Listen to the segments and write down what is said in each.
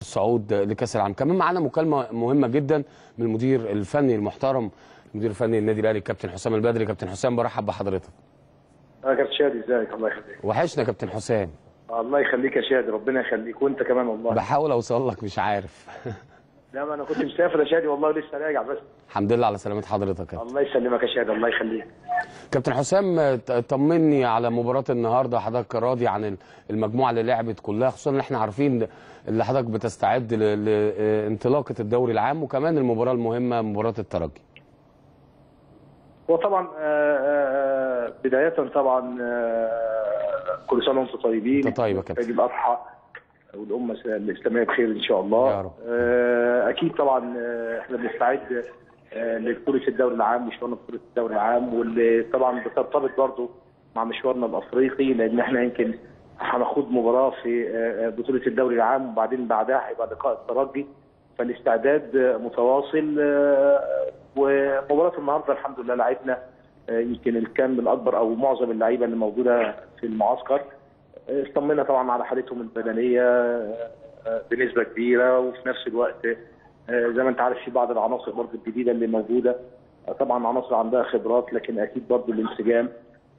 الصعود لكاس العالم كمان معانا مكالمه مهمه جدا من المدير الفني المحترم المدير الفني للنادي الاهلي الكابتن حسام البدري كابتن حسام برحب بحضرتك انا كابتن شادي ازيك الله يخليك وحشنا كابتن حسام الله يخليك يا شادي ربنا يخليك وانت كمان والله بحاول اوصل لك مش عارف لا ما انا كنت مسافر يا شادي والله لسه راجع بس الحمد لله على سلامه حضرتك يا الله يسلمك يا شادي الله يخليك كابتن حسام ط- طمني على مباراه النهارده حضرتك راضي عن ال- المجموعه اللي لعبت كلها خصوصا ان احنا عارفين اللي حضرتك بتستعد ل- لانطلاقه الدوري العام وكمان المباراه المهمه مباراه الترجي هو طبعا آه، آه، بداية طبعا آه، كل سنة وانتم طيبين أنت طيب يا كابتن. عيد الأضحى والأمة الإسلامية بخير إن شاء الله يا رب. آه، أكيد طبعا آه، إحنا بنستعد آه، لبطولة الدوري العام مشوارنا بطولة الدوري العام واللي طبعا بترتبط برضه مع مشوارنا الأفريقي لأن إحنا يمكن هنخوض مباراة في آه، آه، بطولة الدوري العام وبعدين بعدها هيبقى لقاء الترجي فالاستعداد آه، متواصل آه، ومباراة النهارده الحمد لله لعبنا آه، يمكن الكم الاكبر او معظم اللعيبه اللي موجوده في المعسكر آه، اطمنا طبعا على حالتهم البدنيه آه، آه، بنسبه كبيره وفي نفس الوقت آه، زي ما انت عارف في بعض العناصر برضه الجديده اللي موجوده آه، طبعا عناصر عندها خبرات لكن اكيد برضه الانسجام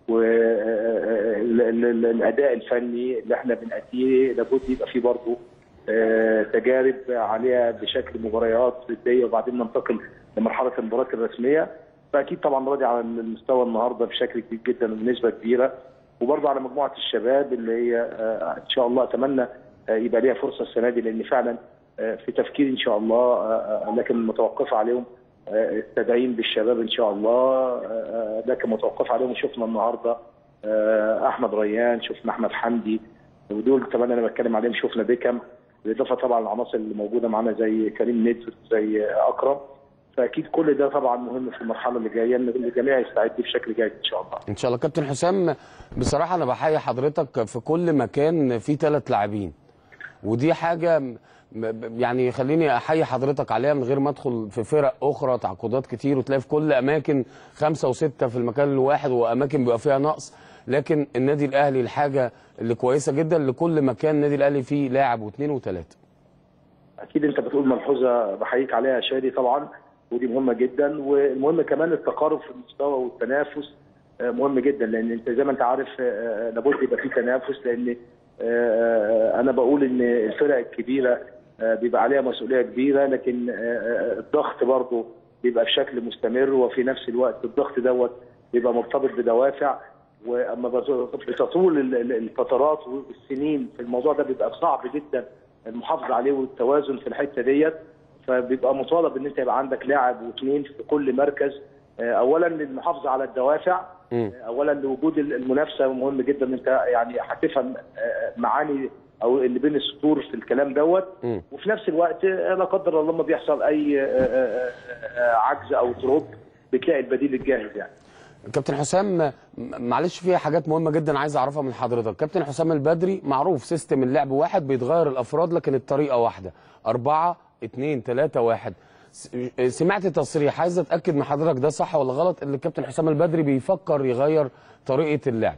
والاداء الفني اللي احنا بنأديه لابد يبقى فيه برضه آه، تجارب عليها بشكل مباريات وديه وبعدين ننتقل لمرحله المباريات الرسميه فاكيد طبعا راضي على المستوى النهارده بشكل كبير جدا وبنسبه كبيره وبرضه على مجموعه الشباب اللي هي آه، ان شاء الله اتمنى آه، يبقى ليها فرصه السنه دي لان فعلا آه، في تفكير ان شاء الله آه، آه، لكن متوقفه عليهم آه، التدعيم بالشباب ان شاء الله آه، آه، لكن متوقفه عليهم شفنا النهارده آه، احمد ريان شفنا احمد حمدي ودول كمان انا بتكلم عليهم شفنا بيكم بالاضافه طبعا العناصر اللي موجوده معانا زي كريم ندفت زي اكرم فاكيد كل ده طبعا مهم في المرحله اللي جايه ان الجميع يستعد بشكل جيد ان شاء الله ان شاء الله كابتن حسام بصراحه انا بحيي حضرتك في كل مكان في ثلاث لاعبين ودي حاجه م- م- يعني خليني احيي حضرتك عليها من غير ما ادخل في فرق اخرى تعاقدات كتير وتلاقي في كل اماكن خمسه وسته في المكان الواحد واماكن بيبقى فيها نقص لكن النادي الاهلي الحاجه اللي كويسه جدا لكل مكان النادي الاهلي فيه لاعب واثنين وثلاثه اكيد انت بتقول ملحوظه بحييك عليها يا شادي طبعا ودي مهمه جدا والمهم كمان التقارب في المستوى والتنافس آه، مهم جدا لان انت زي ما انت عارف آه، آه، لابد يبقى في تنافس لان آه، انا بقول ان الفرق الكبيره آه، بيبقى عليها مسؤوليه كبيره لكن آه، آه، الضغط برضه بيبقى بشكل مستمر وفي نفس الوقت الضغط دوت بيبقى مرتبط بدوافع واما بت- بتطول ال- ال- الفترات والسنين في الموضوع ده بيبقى صعب جدا المحافظه عليه والتوازن في الحته ديت فبيبقى مطالب ان انت يبقى عندك لاعب واثنين في كل مركز آه، اولا للمحافظه على الدوافع مم. آه، اولا لوجود ال- المنافسه مهم جدا ان انت يعني هتفهم آه، معاني او اللي بين السطور في الكلام دوت مم. وفي نفس الوقت آه، لا قدر الله ما بيحصل اي آه، آه، آه، عجز او دروب بتلاقي البديل الجاهز يعني كابتن حسام م- معلش فيها حاجات مهمه جدا عايز اعرفها من حضرتك كابتن حسام البدري معروف سيستم اللعب واحد بيتغير الافراد لكن الطريقه واحده أربعة اتنين تلاتة واحد س- سمعت تصريح عايز اتاكد من حضرتك ده صح ولا غلط ان الكابتن حسام البدري بيفكر يغير طريقه اللعب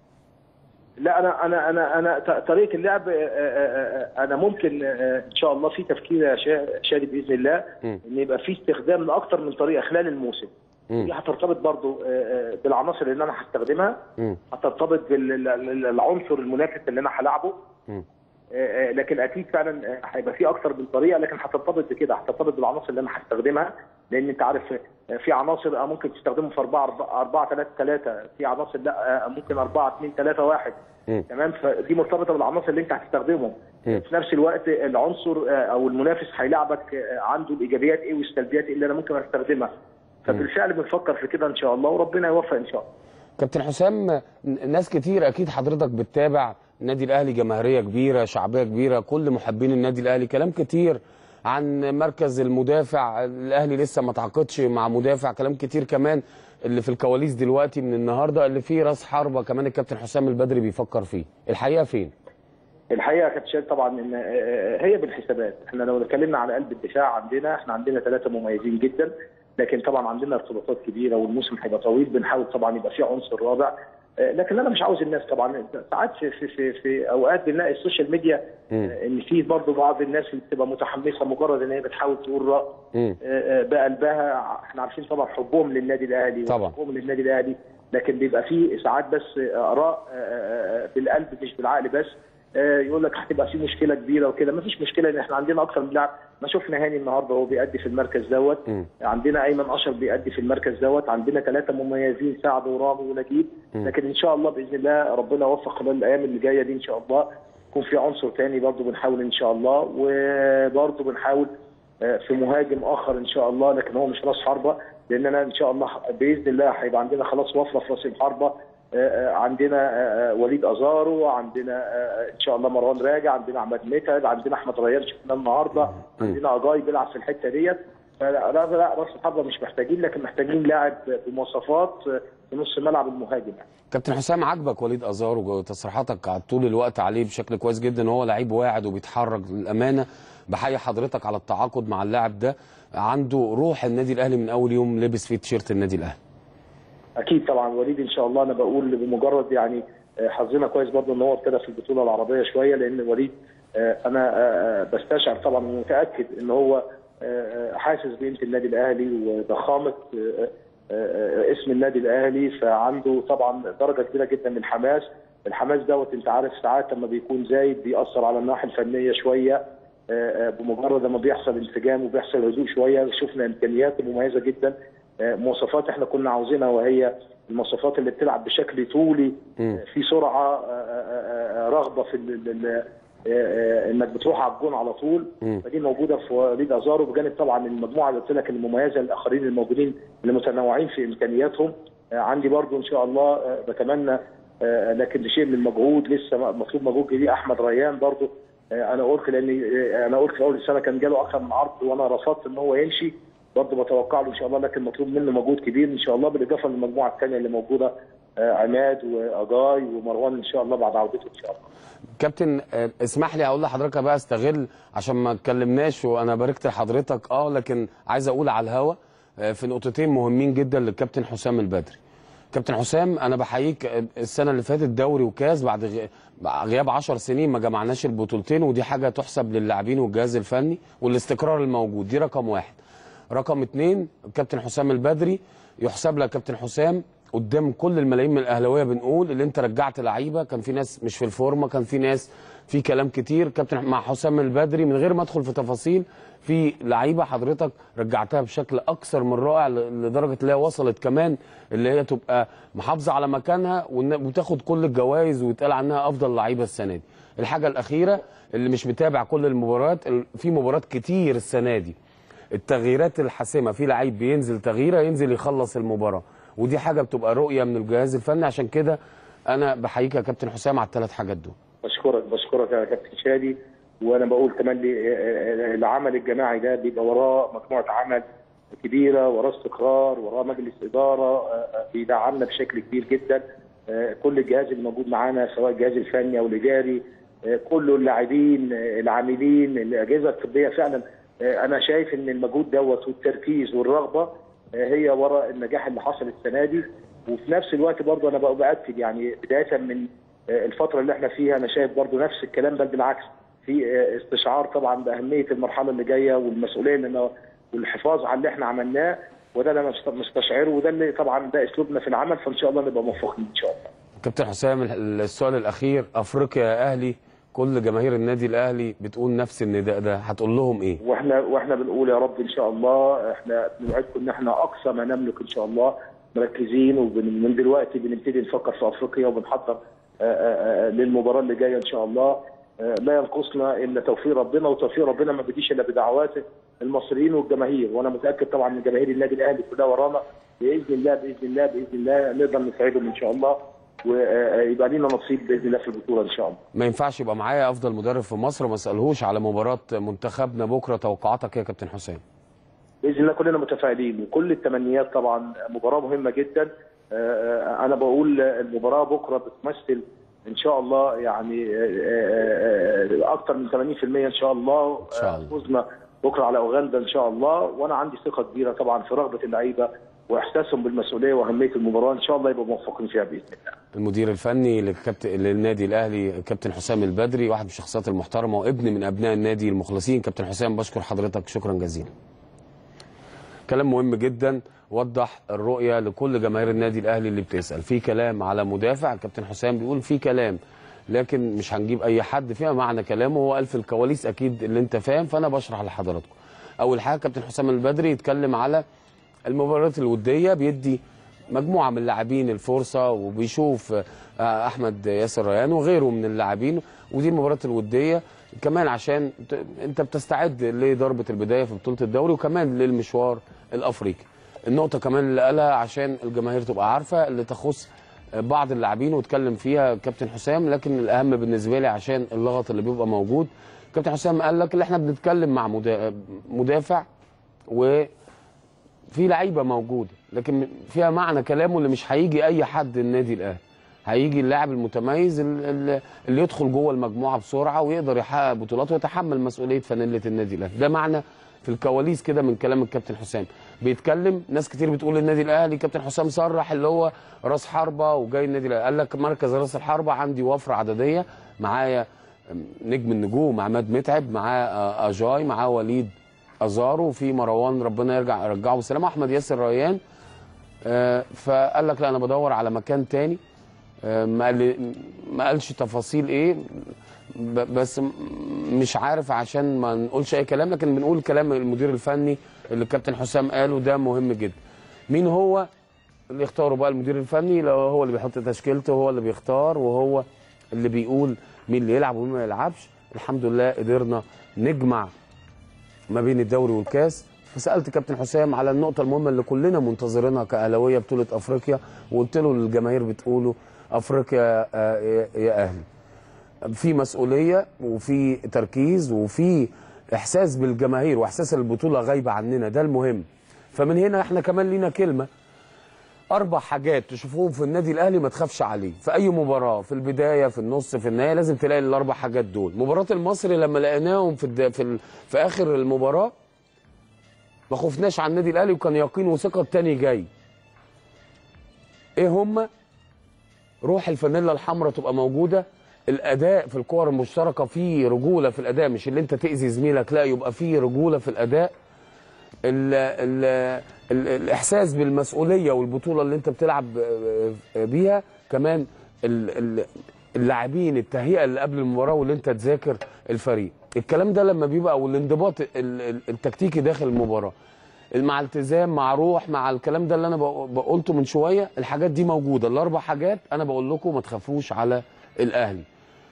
لا انا انا انا انا ط- طريقه اللعب آه، آه، آه، انا ممكن آه، ان شاء الله في تفكير يا شا- شادي باذن الله مم. ان يبقى في استخدام لاكثر من طريقه خلال الموسم مم. دي هترتبط برضو آه، آه، بالعناصر اللي انا هستخدمها مم. هترتبط بالعنصر المنافس اللي انا هلعبه مم. آه، آه، لكن اكيد فعلا آه، هيبقى في اكتر من طريقه لكن هترتبط بكده هترتبط بالعناصر اللي انا هستخدمها لان انت عارف آه، في عناصر آه، ممكن تستخدمه في 4 4 3 3 في عناصر لا آه، ممكن 4 2 3 1 مم. تمام فدي مرتبطه بالعناصر اللي انت هتستخدمهم مم. في نفس الوقت العنصر آه، او المنافس هيلاعبك آه، عنده الايجابيات ايه والسلبيات ايه اللي انا ممكن استخدمها فبالفعل بنفكر في كده ان شاء الله وربنا يوفق ان شاء الله كابتن حسام ن- ناس كتير اكيد حضرتك بتتابع النادي الاهلي جماهيريه كبيره شعبيه كبيره كل محبين النادي الاهلي كلام كتير عن مركز المدافع الاهلي لسه ما تعاقدش مع مدافع كلام كتير كمان اللي في الكواليس دلوقتي من النهارده اللي فيه راس حربه كمان الكابتن حسام البدري بيفكر فيه الحقيقه فين الحقيقه يا كابتن شادي طبعا ان آه، هي بالحسابات احنا لو اتكلمنا على قلب الدفاع عندنا احنا عندنا ثلاثه مميزين جدا لكن طبعا عندنا ارتباطات كبيره والموسم هيبقى طويل بنحاول طبعا يبقى في عنصر رابع آه، لكن انا مش عاوز الناس طبعا ساعات في في في, في اوقات بنلاقي السوشيال ميديا آه، ان في برضه بعض الناس اللي بتبقى متحمسه مجرد ان هي بتحاول تقول راي مم. آه، آه، بقلبها احنا عارفين طبعا حبهم للنادي الاهلي طبعا. وحبهم للنادي الاهلي لكن بيبقى في ساعات بس اراء آه، آه، بالقلب مش بالعقل بس آه، يقول لك هتبقى في مشكله كبيره وكده مفيش مشكله ان احنا عندنا اكثر من لاعب ما شفنا هاني النهارده هو بيأدي في المركز دوت مم. عندنا ايمن اشرف بيأدي في المركز دوت عندنا ثلاثه مميزين سعد ورامي ونجيب لكن ان شاء الله باذن الله ربنا يوفق خلال الايام اللي جايه دي ان شاء الله يكون في عنصر تاني برضه بنحاول ان شاء الله وبرضه بنحاول آه، في مهاجم اخر ان شاء الله لكن هو مش راس حربه لان انا ان شاء الله باذن الله هيبقى عندنا خلاص وفره في راس الحربه آه، آه، عندنا آه، آه، وليد ازارو عندنا آه، ان شاء الله مروان راجع عندنا احمد متعب عندنا احمد ريان شفناه النهارده عندنا اجاي بيلعب في الحته ديت فلا لا لا راس الحربه مش محتاجين لكن محتاجين لاعب بمواصفات آه، في نص ملعب المهاجم يعني. كابتن حسام عاجبك وليد ازار وتصريحاتك على طول الوقت عليه بشكل كويس جدا هو لعيب واعد وبيتحرك للامانه بحيي حضرتك على التعاقد مع اللاعب ده عنده روح النادي الاهلي من اول يوم لبس فيه تيشيرت النادي الاهلي اكيد طبعا وليد ان شاء الله انا بقول بمجرد يعني آه، حظنا كويس برضه ان هو ابتدى في البطوله العربيه شويه لان وليد آه، انا آه، آه، بستشعر طبعا ومتاكد ان هو آه، آه، حاسس بقيمه النادي الاهلي وضخامه آه، آه، آه، اسم النادي الاهلي فعنده طبعا درجه كبيره جدا من الحماس الحماس دوت انت عارف ساعات لما بيكون زايد بيأثر على الناحيه الفنيه شويه آه، آه، بمجرد ما بيحصل انسجام وبيحصل هدوء شويه شفنا امكانيات مميزه جدا آه، مواصفات احنا كنا عاوزينها وهي المواصفات اللي بتلعب بشكل طولي مم. آه، في سرعه آه، آه، آه، رغبه في ال- ال- ال- آه، آه، انك بتروح على الجون على طول مم. فدي موجوده في وليد ازارو بجانب طبعا المجموعه اللي قلت لك المميزه الاخرين الموجودين اللي متنوعين في امكانياتهم آه، عندي برضو ان شاء الله آه، بتمنى آه، لكن بشيء من المجهود لسه مطلوب مجهود جديد احمد ريان برضو آه، انا قلت لان آه، انا قلت في اول السنه كان جاله اكثر من عرض وانا رفضت ان هو يمشي برضه بتوقع له ان شاء الله لكن مطلوب منه مجهود كبير ان شاء الله بالاضافه للمجموعه الثانيه اللي موجوده آه، عماد واجاي ومروان ان شاء الله بعد عودته ان شاء الله كابتن آه، اسمح لي اقول لحضرتك بقى استغل عشان ما اتكلمناش وانا باركت لحضرتك اه لكن عايز اقول على الهوا آه، في نقطتين مهمين جدا للكابتن حسام البدري كابتن حسام انا بحييك آه، السنه اللي فاتت دوري وكاس بعد غ- بعد غياب 10 سنين ما جمعناش البطولتين ودي حاجه تحسب للاعبين والجهاز الفني والاستقرار الموجود دي رقم واحد رقم اتنين كابتن حسام البدري يحسب لك كابتن حسام قدام كل الملايين من الاهلاويه بنقول اللي انت رجعت لعيبه كان في ناس مش في الفورمه كان في ناس في كلام كتير كابتن مع حسام البدري من غير ما ادخل في تفاصيل في لعيبه حضرتك رجعتها بشكل اكثر من رائع ل- لدرجه اللي هي وصلت كمان اللي هي تبقى محافظه على مكانها وإن- وتاخد كل الجوائز ويتقال عنها افضل لعيبه السنه دي. الحاجه الاخيره اللي مش متابع كل المباريات ال- في مباريات كتير السنه دي التغييرات الحاسمه في لعيب بينزل تغييره ينزل يخلص المباراه ودي حاجه بتبقى رؤيه من الجهاز الفني عشان كده انا بحييك يا كابتن حسام على الثلاث حاجات دول بشكرك بشكرك يا كابتن شادي وانا بقول كمان لي- آه، العمل الجماعي ده بيبقى وراه مجموعه عمل كبيره وراه استقرار وراه مجلس اداره آه، آه، بيدعمنا بشكل كبير جدا آه، كل الجهاز اللي موجود معانا سواء الجهاز الفني او الاداري آه، كل اللاعبين آه، العاملين الاجهزه الطبيه فعلا آه، انا شايف ان المجهود دوت والتركيز والرغبه آه، هي وراء النجاح اللي حصل السنه دي وفي نفس الوقت برضه انا بقى باكد يعني بدايه من آه، الفتره اللي احنا فيها انا شايف برضه نفس الكلام بل بالعكس في آه، استشعار طبعا باهميه المرحله اللي جايه والمسؤوليه اللي والحفاظ على اللي احنا عملناه وده اللي انا مست- مستشعره وده اللي طبعا ده اسلوبنا في العمل فان شاء الله نبقى موفقين ان شاء الله. كابتن حسام ال- السؤال الاخير افريقيا يا اهلي كل جماهير النادي الاهلي بتقول نفس النداء ده هتقول لهم ايه واحنا واحنا بنقول يا رب ان شاء الله احنا بنوعدكم ان احنا اقصى ما نملك ان شاء الله مركزين ومن دلوقتي بنبتدي نفكر في افريقيا وبنحضر آه، آه، آه، للمباراه اللي جايه ان شاء الله آه، لا ينقصنا الا توفيق ربنا وتوفيق ربنا ما بيجيش الا بدعوات المصريين والجماهير وانا متاكد طبعا ان جماهير النادي الاهلي كلها ورانا باذن الله باذن الله باذن الله نقدر نساعدهم ان شاء الله ويبقى لنا نصيب باذن الله في البطوله ان شاء الله. ما ينفعش يبقى معايا افضل مدرب في مصر وما اسالهوش على مباراه منتخبنا بكره توقعاتك إيه يا كابتن حسام باذن الله كلنا متفائلين وكل التمنيات طبعا مباراه مهمه جدا آه، آه، انا بقول المباراه بكره بتمثل ان شاء الله يعني اكثر من 80% ان شاء الله إن شاء الله. فوزنا بكره على اوغندا ان شاء الله وانا عندي ثقه كبيره طبعا في رغبه اللعيبه واحساسهم بالمسؤوليه واهميه المباراه ان شاء الله يبقوا موفقين فيها باذن الله. المدير الفني للكابتن للنادي الاهلي كابتن حسام البدري واحد من الشخصيات المحترمه وابن من ابناء النادي المخلصين كابتن حسام بشكر حضرتك شكرا جزيلا كلام مهم جدا وضح الرؤيه لكل جماهير النادي الاهلي اللي بتسال في كلام على مدافع كابتن حسام بيقول في كلام لكن مش هنجيب اي حد فيما معنى كلامه هو قال في الكواليس اكيد اللي انت فاهم فانا بشرح لحضراتكم اول حاجه كابتن حسام البدري يتكلم على المباريات الوديه بيدي مجموعه من اللاعبين الفرصه وبيشوف آه، احمد ياسر ريان وغيره من اللاعبين ودي المباريات الوديه كمان عشان ت- انت بتستعد لضربه البدايه في بطوله الدوري وكمان للمشوار الافريقي النقطه كمان اللي قالها عشان الجماهير تبقى عارفه اللي تخص بعض اللاعبين واتكلم فيها كابتن حسام لكن الاهم بالنسبه لي عشان اللغط اللي بيبقى موجود كابتن حسام قال لك اللي احنا بنتكلم مع مدا- مدافع و في لعيبه موجوده لكن فيها معنى كلامه اللي مش هيجي اي حد النادي الاهلي هيجي اللاعب المتميز ال- ال- اللي يدخل جوه المجموعه بسرعه ويقدر يحقق بطولات ويتحمل مسؤوليه فانيله النادي الاهلي ده معنى في الكواليس كده من كلام الكابتن حسام بيتكلم ناس كتير بتقول النادي الاهلي كابتن حسام صرح اللي هو راس حربه وجاي النادي الاهلي قال لك مركز راس الحربه عندي وفره عدديه معايا نجم النجوم عماد متعب معاه آه، اجاي معاه وليد ازارو في مروان ربنا يرجع يرجعه بالسلامه احمد ياسر ريان آه، فقال لك لا انا بدور على مكان تاني آه، ما قال ما قالش تفاصيل ايه ب- بس م- مش عارف عشان ما نقولش اي كلام لكن بنقول كلام المدير الفني اللي الكابتن حسام قاله ده مهم جدا مين هو اللي يختاره بقى المدير الفني لو هو اللي بيحط تشكيلته هو اللي بيختار وهو اللي بيقول مين اللي يلعب ومين ما يلعبش الحمد لله قدرنا نجمع ما بين الدوري والكاس فسالت كابتن حسام على النقطه المهمه اللي كلنا منتظرينها كاهلاويه بطوله افريقيا وقلت له للجماهير بتقولوا افريقيا آه، يا- يا اهلي في مسؤوليه وفي تركيز وفي احساس بالجماهير واحساس البطوله غايبه عننا ده المهم فمن هنا احنا كمان لينا كلمه اربع حاجات تشوفوهم في النادي الاهلي ما تخافش عليه في اي مباراه في البدايه في النص في النهايه لازم تلاقي الاربع حاجات دول مباراه المصري لما لقيناهم في الد... في, ال... في اخر المباراه ما خفناش على النادي الاهلي وكان يقين وثقه التاني جاي ايه هما روح الفانيلا الحمراء تبقى موجوده الاداء في الكور المشتركه في رجوله في الاداء مش اللي انت تاذي زميلك لا يبقى في رجوله في الاداء ال ال ال الاحساس بالمسؤوليه والبطوله اللي انت بتلعب بيها كمان ال- ال- اللاعبين التهيئه اللي قبل المباراه واللي انت تذاكر الفريق الكلام ده لما بيبقى والانضباط ال- ال- التكتيكي داخل المباراه مع التزام مع روح مع الكلام ده اللي انا بق- قلته من شويه الحاجات دي موجوده الاربع حاجات انا بقول لكم ما تخافوش على الاهلي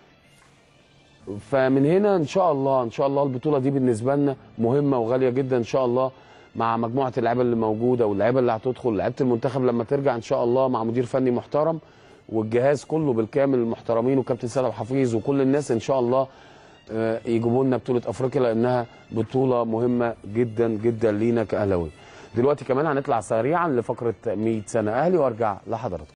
فمن هنا ان شاء الله ان شاء الله البطوله دي بالنسبه لنا مهمه وغاليه جدا ان شاء الله مع مجموعه اللعيبه اللي موجوده واللعيبه اللي هتدخل لعيبه المنتخب لما ترجع ان شاء الله مع مدير فني محترم والجهاز كله بالكامل المحترمين وكابتن سيد حفيظ وكل الناس ان شاء الله آه، يجيبوا لنا بطوله افريقيا لانها بطوله مهمه جدا جدا لينا كاهلاويه دلوقتي كمان هنطلع سريعا لفقره 100 سنه اهلي وارجع لحضراتكم